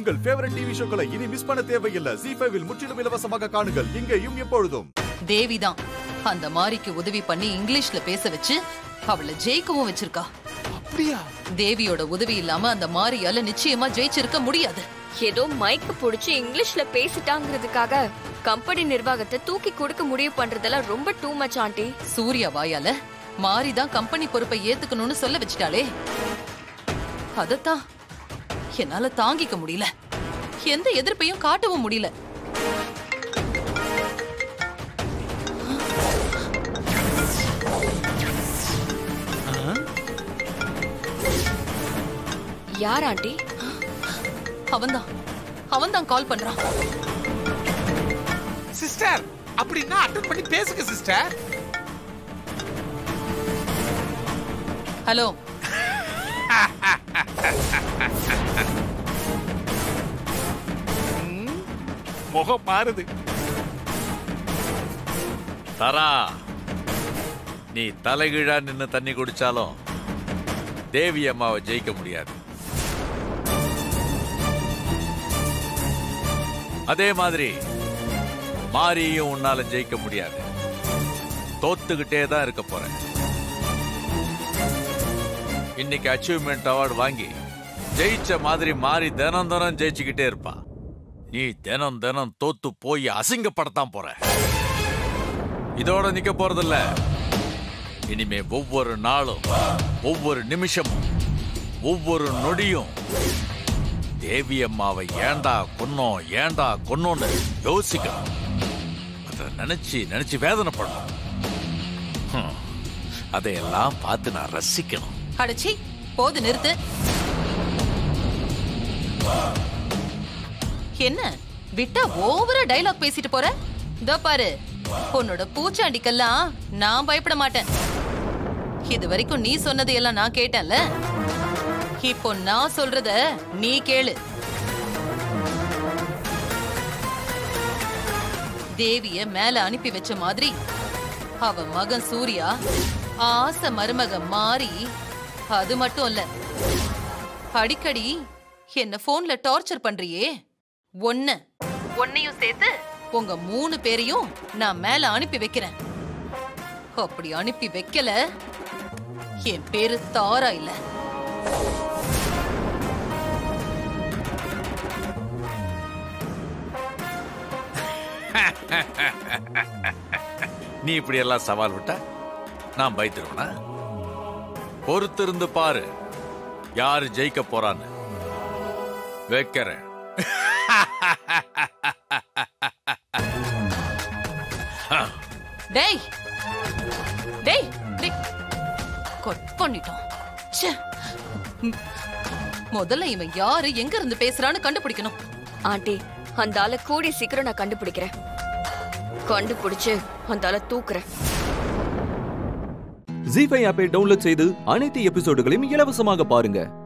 உங்கள் favourite TV ஷோக்களை இனி miss பண்ண தேவையில்லை ஜி ஃபைவில் முற்றிலும் இலவசமாக காணுங்கள் இங்கேயும் எப்பொழுதும் தேவிதான் அந்த மாரிக்கு உதவி பண்ணி இங்கிலீஷ்ல பேச வச்சு அவளை ஜெயிக்கவும் வச்சிருக்கா அப்படியா தேவியோட உதவி இல்லாம அந்த மாரியால நிச்சயமா ஜெயிச்சிருக்க முடியாது ஏதோ மைக்கு புடிச்சு இங்கிலீஷ்ல பேசிட்டாங்கிறதுக்காக கம்பெனி நிர்வாகத்தை தூக்கி கொடுக்க முடிவு பண்றதெல்லாம் ரொம்ப டூ மச் ஆண்டி சூர்யா வாயால மாரி தான் கம்பெனி பொறுப்பை ஏத்துக்கணும்னு சொல்ல வச்சிட்டாளே அதத்தான் என்னால தாங்கிக்க முடியல எந்த எதிர்ப்பையும் காட்டவும் முடியல யார் ஆண்டி அவன்தான் அவன்தான் கால் பண்றான் சிஸ்டர் அப்படின்னா அட்டன் பண்ணி பேசுங்க சிஸ்டர் ஹலோ முகம் மாறுது தரா நீ தலைகீழா நின்னு தண்ணி குடிச்சாலும் தேவி அம்மாவை ஜெயிக்க முடியாது அதே மாதிரி மாரியும் உன்னால ஜெயிக்க முடியாது தோத்துக்கிட்டே தான் இருக்க போறேன் இன்னைக்கு அச்சீவ்மெண்ட் அவார்டு வாங்கி ஜெயிச்ச மாதிரி மாறி தினம் தினம் ஜெயிச்சுக்கிட்டே இருப்பா நீ தினம் தினம் தோத்து போய் அசிங்கப்படத்தான் போற இதோட நிக்க போறதில்ல இனிமே ஒவ்வொரு நாளும் ஒவ்வொரு நிமிஷமும் ஒவ்வொரு நொடியும் தேவி அம்மாவை ஏண்டா கொன்னோம் ஏண்டா கொன்னோன்னு யோசிக்கணும் அதை நினைச்சு நினைச்சு வேதனைப்படணும் ஹம். அதையெல்லாம் பார்த்து நான் ரசிக்கணும் அடச்சி போது நிறுத்து என்ன விட்டா ஓவரா டைலாக் பேசிட்டு போற இதோ பாரு உன்னோட பூச்சாண்டிக்கெல்லாம் நான் பயப்பட மாட்டேன் இது வரைக்கும் நீ சொன்னதையெல்லாம் நான் கேட்டேன்ல இப்போ நான் சொல்றத நீ கேளு தேவிய மேல அனுப்பி வச்ச மாதிரி அவ மகன் சூர்யா ஆசை மருமக மாறி அது மட்டும் இல்ல அடிக்கடி என்ன போன்ல டார்ச்சர் பண்றியே ஒண்ணு ஒன்னையும் சேர்த்து உங்க மூணு பேரையும் நான் மேல அனுப்பி வைக்கிறேன் அப்படி அனுப்பி வைக்கல என் பேரு தாரா இல்ல நீ இப்படி எல்லாம் சவால் விட்டா நான் பயந்துருவனா பொறுத்திருந்து பாரு யாரு ஜெயிக்க போறான்னு வைக்கிறேன் டேய் டேய் டேய் கட் பண்ணிட்டோம் ச்சே. ம். முதல்ல இவன் யாரு எங்க இருந்து பேசுறான்னு கண்டுபிடிக்கணும் ஆண்டி அந்த ஆளை கூடி சீக்கிரம் நான் கண்டுபிடிக்கிறேன் கண்டுபிடிச்சு அந்த ஆளை தூக்குறேன் ஜி ஃபைவ் ஆப்பை டவுன்லோட் செய்து அனைத்து எபிசோடுகளையும் இலவசமாக பாருங்க